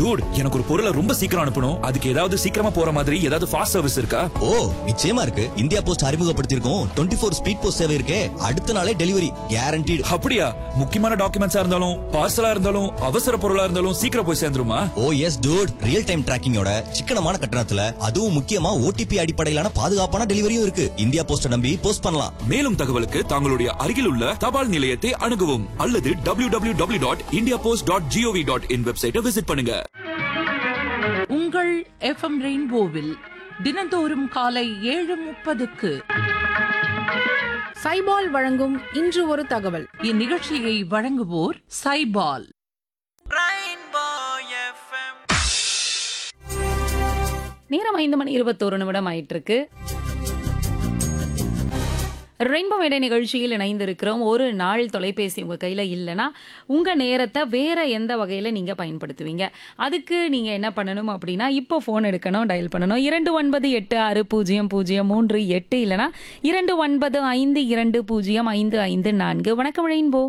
Dude எனக்கு ஒரு பொருளை ரொம்ப சீக்கிரம் அனுப்பணும் அதுக்கு ஏதாவது சீக்கிரமா போற மாதிரி ஏதாவது ஃபாஸ்ட் சர்வீஸ் இருக்கா ஓ நிச்சயமா இருக்கு இந்தியா போஸ்ட் அறிமுகப்படுத்தியிருக்கோம் டுவெண்ட்டி ஃபோர் ஸ்பீட் போஸ்ட் சேவை இருக்கே அடுத்த நாளே டெலிவரி கேரண்டீடு அப்படியா முக்கியமான டாக்குமெண்ட்ஸா இருந்தாலும் பார்சலா இருந்தாலும் அவசர பொருளா இருந்தாலும் சீக்கிரம் போய் சேர்ந்துருமா oh yes dude real time டிராக்கிங்கோட சிக்கனமான கட்டணத்துல அதுவும் முக்கியமா ஓடிபி அடிப்படையிலான பாதுகாப்பான டெலிவரியும் இருக்கு இந்தியா போஸ்ட நம்பி போஸ்ட் பண்ணலாம் மேலும் தகவலுக்கு தங்களுடைய அருகில் உள்ள தபால் நிலையத்தை அணுகவும் அல்லது www.indiapost.gov.in dot India post dot gov dot in வெப்சைட்டை விசிட் பண்ணுங்க உங்கள் எஃப்எம் ரெயின்போவில் தினந்தோறும் காலை ஏழு முப்பதுக்கு சைபால் வழங்கும் இன்று ஒரு தகவல் இந்நிகழ்ச்சியை வழங்குவோர் சைபால் நேரம் ஐந்து மணி இருபத்தோரு நிமிடம் ஆயிட்டு இருக்கு ரெயின்போ மேடை நிகழ்ச்சியில் இணைந்திருக்கிறோம் ஒரு நாள் தொலைபேசி உங்கள் கையில் இல்லைன்னா உங்கள் நேரத்தை வேற எந்த வகையில் நீங்கள் பயன்படுத்துவீங்க அதுக்கு நீங்கள் என்ன பண்ணணும் அப்படின்னா இப்போ ஃபோன் எடுக்கணும் டயல் பண்ணணும் இரண்டு ஒன்பது எட்டு ஆறு பூஜ்ஜியம் பூஜ்ஜியம் மூன்று எட்டு இல்லைனா இரண்டு ஒன்பது ஐந்து இரண்டு பூஜ்ஜியம் ஐந்து ஐந்து நான்கு வணக்கம் ரெயின்போ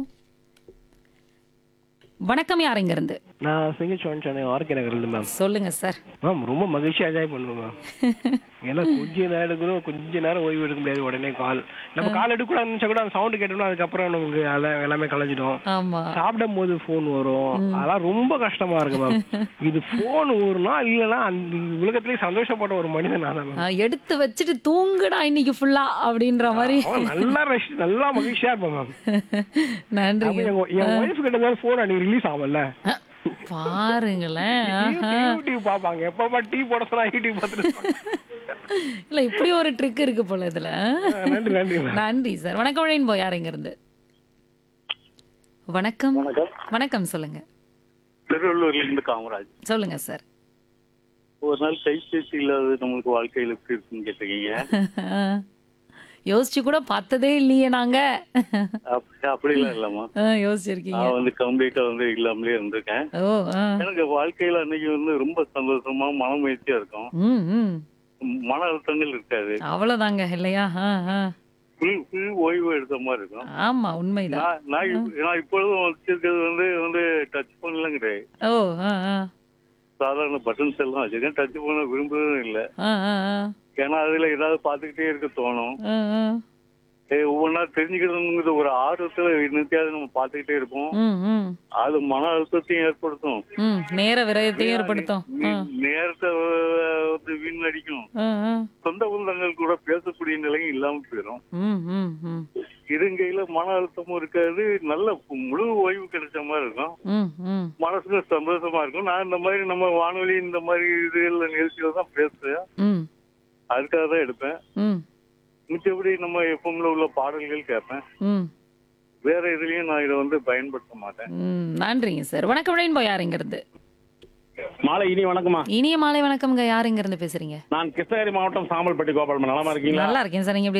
வணக்கம் யார் இருந்து நான் சிங்கச்சோன் சென்னை ஆர்கே நகர்ல மேம் சொல்லுங்க சார் மேம் ரொம்ப மகிழ்ச்சியா என்ஜாய் பண்ணுவேன் மேம் ஏன்னா கொஞ்ச நேரம் எடுக்கணும் கொஞ்ச நேரம் ஓய்வு எடுக்க முடியாது உடனே கால் நம்ம கால் எடுக்கூடாது நினைச்சா கூட அந்த சவுண்ட் கேட்டோம்னா அதுக்கப்புறம் நமக்கு அதெல்லாம் எல்லாமே கலைஞ்சிடும் ஆமா சாப்பிடும் போது ஃபோன் வரும் அதெல்லாம் ரொம்ப கஷ்டமா இருக்கு மேம் இது ஃபோன் ஒரு நாள் இல்லைன்னா அந்த உலகத்திலேயே சந்தோஷப்பட்ட ஒரு மனிதன் நான் தான் மேம் ஆ, எடுத்து வச்சுட்டு தூங்குடா இன்னைக்கு ஃபுல்லா அப்படின்ற மாதிரி அவன் நல்லா ரஷ் நல்லா மகிழ்ச்சியா இருப்பேன் மேம் நன்றிங்க என் என் ஒய்ஃப் கிட்ட தான் ஃபோன் அன்னைக்கு ரிலீஸ் ஆகல அ, பாருங்களேன் ஆஹா. யூடியூப் பார்ப்பாங்க எப்பப்பா டீ போட சொன்னா யூடியூப் பார்த்துட்டு இல்ல இப்படி ஒரு ட்ரிக் இருக்கு போல இதுல நன்றி நன்றி மேம் நன்றி சார் வணக்கம் ரெயின்போ யார் இங்க இருந்து வணக்கம் வணக்கம் சொல்லுங்க திருவள்ளூர்ல இருந்து காமராஜ் சொல்லுங்க சார் ஒரு நாள் கைபேசி இல்லாத நம்மளுக்கு வாழ்க்கையில எப்படி இருக்குன்னு கேட்டிருக்கீங்க யோசிச்சு கூட பார்த்ததே இல்லையே நாங்க அப்படி அப்படிலாம் இல்லம்மா ஆ, யோசிச்சிருக்கீங்க நான் வந்து கம்ப்ளீட்டா வந்து இல்லாமலே இருந்திருக்கேன் ஓ ஆ. எனக்கு வாழ்க்கையில அன்னைக்கு வந்து ரொம்ப சந்தோஷமா மன மகிழ்ச்சியா இருக்கும் ம் ம் மன அழுத்தங்கள் இருக்காது அவ்வளவுதாங்க இல்லையா ஆ, ஆ. ஃபுல் ஃபுல் ஓய்வு எடுத்த மாதிரி இருக்கும் ஆமா உண்மைதான் நான் நான் இப்ப- நான் இப்பொழுதும் வச்சிருக்கிறது வந்து வந்து டச் பண்ணலாம் கிடையாது ஓ ஆ ஆ சாதாரண பட்டன்ஸ் எல்லாம் வச்சிருக்கேன் டச் பண்ண விரும்புறதும் இல்லை ஆ ஆ ஆ ஏன்னா அதுல ஏதாவது பார்த்துக்கிட்டே இருக்க தோணும் ஆ, ஆ. ஏய், ஒவ்வொன்றா தெரிஞ்சுக்கணுங்கிற ஒரு ஆர்வத்துல நிறுத்தியாவது நம்ம பார்த்துக்கிட்டே இருப்போம் ம் ம் அது மன அழுத்தத்தையும் ஏற்படுத்தும் ம் நேர விரயத்தையும் ஏற்படுத்தும் ஆ, நீ- நேரத்தை அஹ், வந்து வீணடிக்கும் ஆ, ஆ. சொந்த பந்தங்கள் கூட பேசக்கூடிய நிலையும் இல்லாம போயிடும் ம் ம் ம் இருங்கையில மன அழுத்தமும் இருக்காது நல்ல முழு ஓய்வு கிடைச்ச மாதிரி இருக்கும் ம் ம் மனசுக்கு சந்தோஷமா இருக்கும் நான் இந்த மாதிரி நம்ம வானொலி இந்த மாதிரி இதுல நிகழ்ச்சியில தான் பேசுறேன் ம் அதுக்காக தான் எடுப்பேன் ம் மிச்சபடி நம்ம எப்பவும்ல உள்ள பாடல்கள் கேட்பேன் ம் வேற இதுலயும் நான் இதை வந்து பயன்படுத்த மாட்டேன் ம் நன்றிங்க சார் வணக்கம் ரெயின்போ யார் இங்க இருந்து மாலை இனி வணக்கம்மா இனிய மாலை வணக்கம்ங்க யார் இங்க இருந்து பேசுறீங்க நான் கிருஷ்ணகிரி மாவட்டம் சாம்பல்பட்டி கோபாலன் நலமா இருக்கீங்களா நல்லா இருக்கேன் சார் நீங்க எப்படி